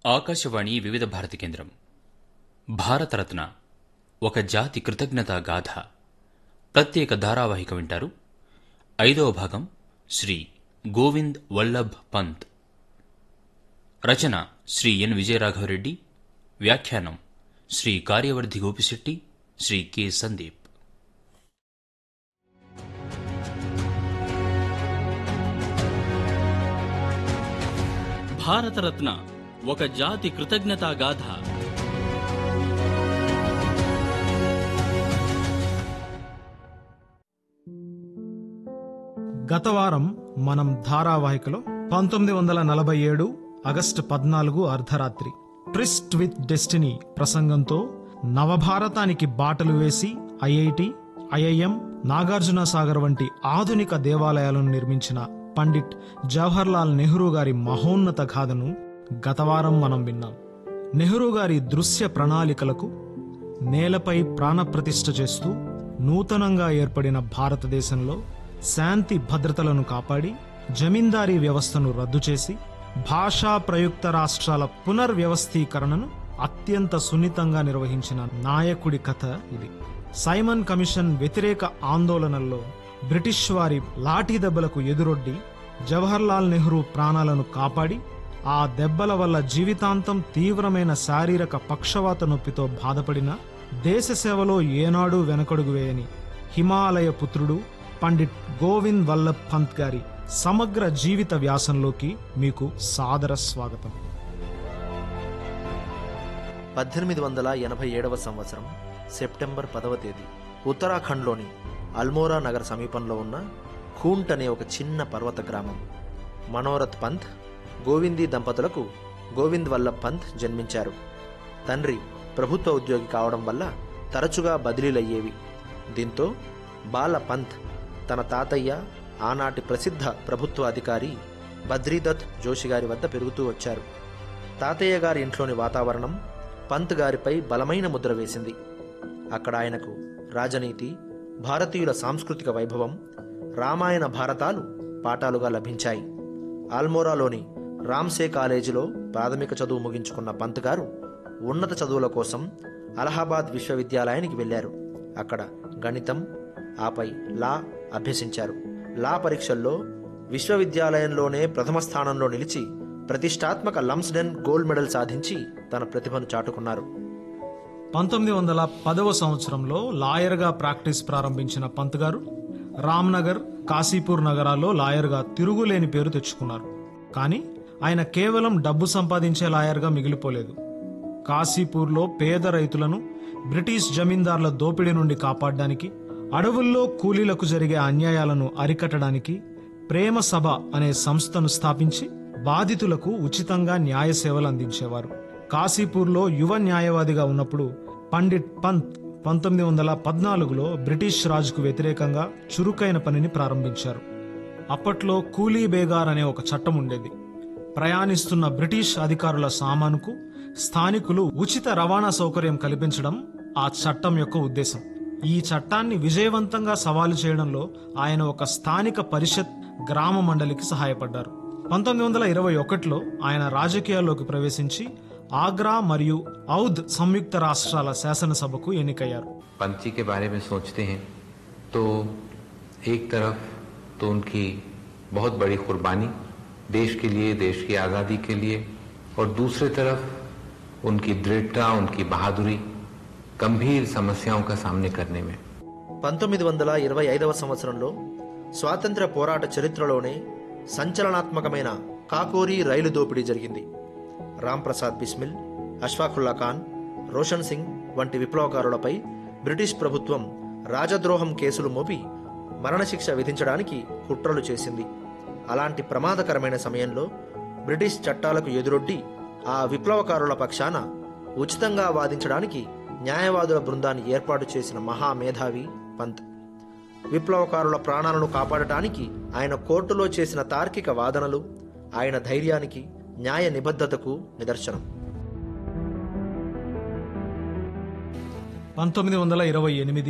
ఆకాశవాణి వివిధ భారతి కేంద్రం భారతరత్న ఒక జాతి కృతజ్ఞతా గాథ ప్రత్యేక ధారావాహిక వింటారు ఐదవ భాగం శ్రీ గోవింద్ వల్లభ్ పంత్ రచన శ్రీ ఎన్ విజయరాఘవరెడ్డి వ్యాఖ్యానం శ్రీ కార్యవర్ధి గోపిశెట్టి శ్రీ కె సందీప్ భారతరత్న ఒక జాతి కృతజ్ఞతా గాథ గత వారం మనం ధారావాహికలో పంతొమ్మిది వందల నలభై ఏడు ఆగస్టు పద్నాలుగు అర్ధరాత్రి ట్రిస్ట్ విత్ డెస్టినీ ప్రసంగంతో నవభారతానికి బాటలు వేసి ఐఐటి ఐఐఎం నాగార్జున సాగర్ వంటి ఆధునిక దేవాలయాలను నిర్మించిన పండిట్ జవహర్లాల్ నెహ్రూ గారి మహోన్నత గాథను గత వారం మనం విన్నాం నెహ్రూ గారి దృశ్య ప్రణాళికలకు నేలపై ప్రాణప్రతిష్ఠ చేస్తూ నూతనంగా ఏర్పడిన భారతదేశంలో శాంతి భద్రతలను కాపాడి జమీందారీ వ్యవస్థను రద్దు చేసి భాషా ప్రయుక్త రాష్ట్రాల పునర్వ్యవస్థీకరణను అత్యంత సున్నితంగా నిర్వహించిన నాయకుడి కథ ఇది సైమన్ కమిషన్ వ్యతిరేక ఆందోళనల్లో బ్రిటిష్ వారి లాఠీ దెబ్బలకు ఎదురొడ్డి జవహర్లాల్ నెహ్రూ ప్రాణాలను కాపాడి ఆ దెబ్బల వల్ల జీవితాంతం తీవ్రమైన శారీరక పక్షవాత నొప్పితో బాధపడిన దేశ సేవలో ఏనాడూ వెనకడుగు వేయని హిమాలయ పుత్రుడు పండిట్ గోవింద్ వల్లభ్ పంత్ గారి సమగ్ర జీవిత వ్యాసంలోకి మీకు సాదర స్వాగతం పద్దెనిమిది వందల ఎనభై ఏడవ సంవత్సరం సెప్టెంబర్ పదవ తేదీ ఉత్తరాఖండ్లోని అల్మోరా నగర సమీపంలో ఉన్న ఖూంట్ అనే ఒక చిన్న పర్వత గ్రామం మనోరథ్ పంత్ గోవిందీ దంపతులకు గోవింద్ వల్లభ్ పంత్ జన్మించారు తండ్రి ప్రభుత్వ ఉద్యోగి కావడం వల్ల తరచుగా బదిలీలయ్యేవి దీంతో బాల పంత్ తన తాతయ్య ఆనాటి ప్రసిద్ధ ప్రభుత్వ అధికారి బద్రీదత్ జోషి గారి వద్ద పెరుగుతూ వచ్చారు తాతయ్య గారి ఇంట్లోని వాతావరణం పంత్ గారిపై బలమైన ముద్ర వేసింది అక్కడ ఆయనకు రాజనీతి భారతీయుల సాంస్కృతిక వైభవం రామాయణ భారతాలు పాఠాలుగా లభించాయి ఆల్మోరాలోని రామ్సే కాలేజీలో ప్రాథమిక చదువు ముగించుకున్న పంత్ గారు ఉన్నత చదువుల కోసం అలహాబాద్ విశ్వవిద్యాలయానికి వెళ్లారు అక్కడ గణితం ఆపై లా అభ్యసించారు లా పరీక్షల్లో విశ్వవిద్యాలయంలోనే ప్రథమ స్థానంలో నిలిచి ప్రతిష్టాత్మక లంస్డెన్ గోల్డ్ మెడల్ సాధించి తన ప్రతిభను చాటుకున్నారు పంతొమ్మిది వందల పదవ సంవత్సరంలో లాయర్గా ప్రాక్టీస్ ప్రారంభించిన పంత్ గారు రామ్నగర్ కాశీపూర్ నగరాల్లో లాయర్గా తిరుగులేని పేరు తెచ్చుకున్నారు కానీ ఆయన కేవలం డబ్బు సంపాదించే లాయర్గా మిగిలిపోలేదు కాశీపూర్లో పేద రైతులను బ్రిటిష్ జమీందార్ల దోపిడీ నుండి కాపాడడానికి అడవుల్లో కూలీలకు జరిగే అన్యాయాలను అరికట్టడానికి ప్రేమ సభ అనే సంస్థను స్థాపించి బాధితులకు ఉచితంగా న్యాయ సేవలు అందించేవారు కాశీపూర్లో యువ న్యాయవాదిగా ఉన్నప్పుడు పండిట్ పంత్ పంతొమ్మిది వందల పద్నాలుగులో బ్రిటిష్ రాజుకు వ్యతిరేకంగా చురుకైన పనిని ప్రారంభించారు అప్పట్లో కూలీ బేగార్ అనే ఒక చట్టం ఉండేది ప్రయాణిస్తున్న బ్రిటిష్ అధికారుల సామానుకు స్థానికులు ఉచిత రవాణా సౌకర్యం కల్పించడం ఆ చట్టం యొక్క ఉద్దేశం ఈ చట్టాన్ని విజయవంతంగా సవాలు చేయడంలో ఆయన ఒక స్థానిక పరిషత్ గ్రామ మండలికి సహాయపడ్డారు పంతొమ్మిది వందల ఇరవై ఒకటిలో ఆయన రాజకీయాల్లోకి ప్రవేశించి ఆగ్రా మరియు ఔద్ సంయుక్త రాష్ట్రాల శాసనసభకు ఎన్నికయ్యారు पंथी के बारे में सोचते हैं तो एक तरफ तो उनकी बहुत बड़ी कुर्बानी देश के लिए देश की आज़ादी के लिए और दूसरी तरफ उनकी दृढ़ता उनकी बहादुरी गंभीर समस्याओं का सामने करने में పంతొమ్మిది వందల ఇరవై ఐదవ సంవత్సరంలో స్వాతంత్ర పోరాట చరిత్రలోనే సంచలనాత్మకమైన కాకోరీ రైలు దోపిడీ జరిగింది రామ్ ప్రసాద్ బిస్మిల్ అష్ఫాకుల్లా ఖాన్ రోషన్ సింగ్ వంటి విప్లవకారులపై బ్రిటిష్ ప్రభుత్వం రాజద్రోహం కేసులు మోపి మరణశిక్ష విధించడానికి కుట్రలు చేసింది అలాంటి ప్రమాదకరమైన సమయంలో బ్రిటిష్ చట్టాలకు ఎదురొడ్డి ఆ విప్లవకారుల పక్షాన ఉచితంగా వాదించడానికి న్యాయవాదుల బృందాన్ని ఏర్పాటు చేసిన మహామేధావి పంత్ విప్లవకారుల ప్రాణాలను కాపాడటానికి ఆయన కోర్టులో చేసిన తార్కిక వాదనలు ఆయన ధైర్యానికి న్యాయ నిబద్ధతకు నిదర్శనం పంతొమ్మిది వందల ఇరవై ఎనిమిది